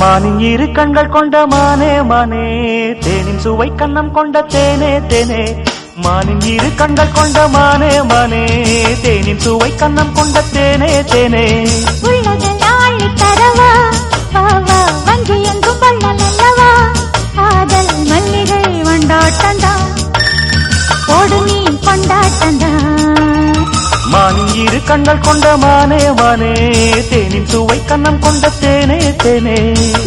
மானின் இரு கண்கள் கொண்ட மானே மானே தேனின் சுவை கண்ணம் கொண்ட தேனே தேனே மானின் இரு கண்கள் கொண்ட மானே மானே தேனின் சுவை கண்ணம் கொண்ட தேனே தேனே உள்ளதில் ஆழி தரவா வா வா வஞ்சி எங்கும் வள்ளல் அல்லவா காதல் மல்லிகை வண்டாட்டந்தா ஓடு நீ கொண்டாட்டந்தா மானின் இரு கண்கள் கொண்ட மானே மானே தேனின் சுவை கண்ணம் கொண்ட தேனே தேனே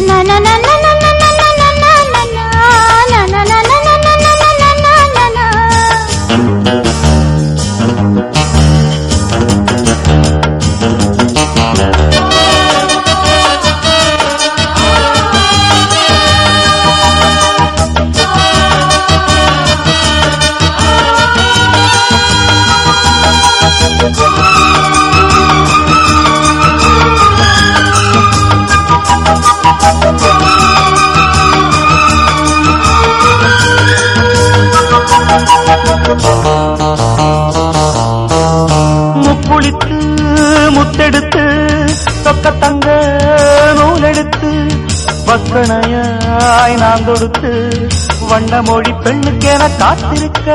முப்புளித்து முத்தெடுத்து சொக்க தங்க நூலெடுத்து வக்கணையாய் நான் தொடுத்து வண்ண மொழி பெண்ணுக்கென காத்திருக்க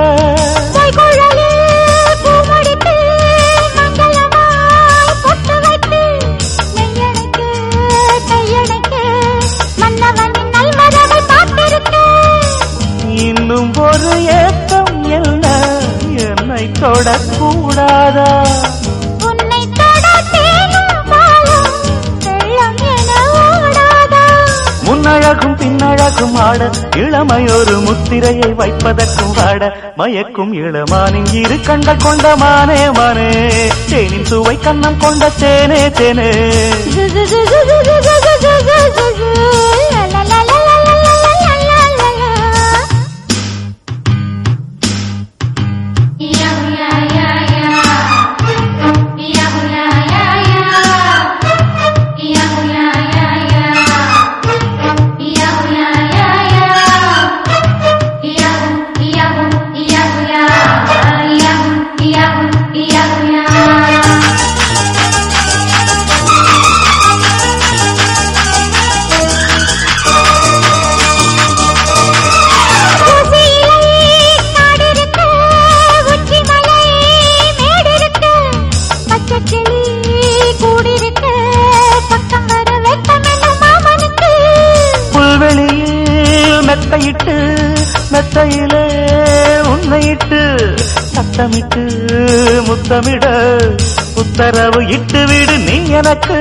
இன்னும் ஒரு ஏக்கம் என்ன என்னை தொடக்கூடாதா முன்னழகும் பின்னழகும் ஆட இளமையொரு முத்திரையை வைப்பதற்கும் ஆட மயக்கும் இளமானின் இரு கண்கள் கொண்ட மானே மானே தேனின் சுவை கண்ணம் கொண்ட தேனே தேனே புல்வெளியில் மெத்தையிட்டு மெத்தையிலே உன்னையிட்டு சத்தமிட்டு முத்தமிட உத்தரவு இட்டு விடு நீ எனக்கு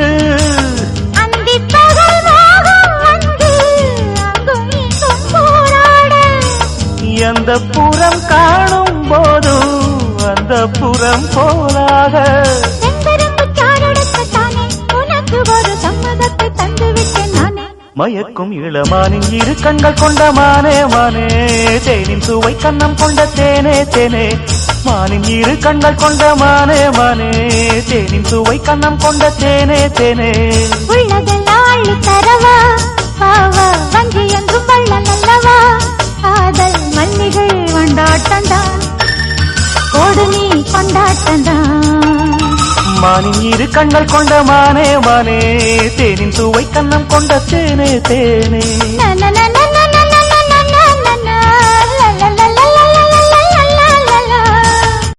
எந்த புறம் காணும் போதும் அந்த புறம் போலாக மயக்கும் இளமானின் இரு கண்கள் கொண்ட மானே மானே தேனின் சுவை கண்ணம் கொண்ட தேனே தேனே மானின் இரு கண்கள் கொண்ட மானே மானே தேனின் சுவை கண்ணம் கொண்ட தேனே தேனே உள்ளதெல்லாம் தரவா பாவா வஞ்சி என்றும் வள்ளல் அல்லவா காதல் மல்லிகை வண்டாட்டந்தா ஓடு நீ கொண்டாட்டந்தா மானின் இரு கண்கள் கொண்ட மானே மானே தேனின் சுவை கண்ணம் கொண்ட தேனே தேனே நன நன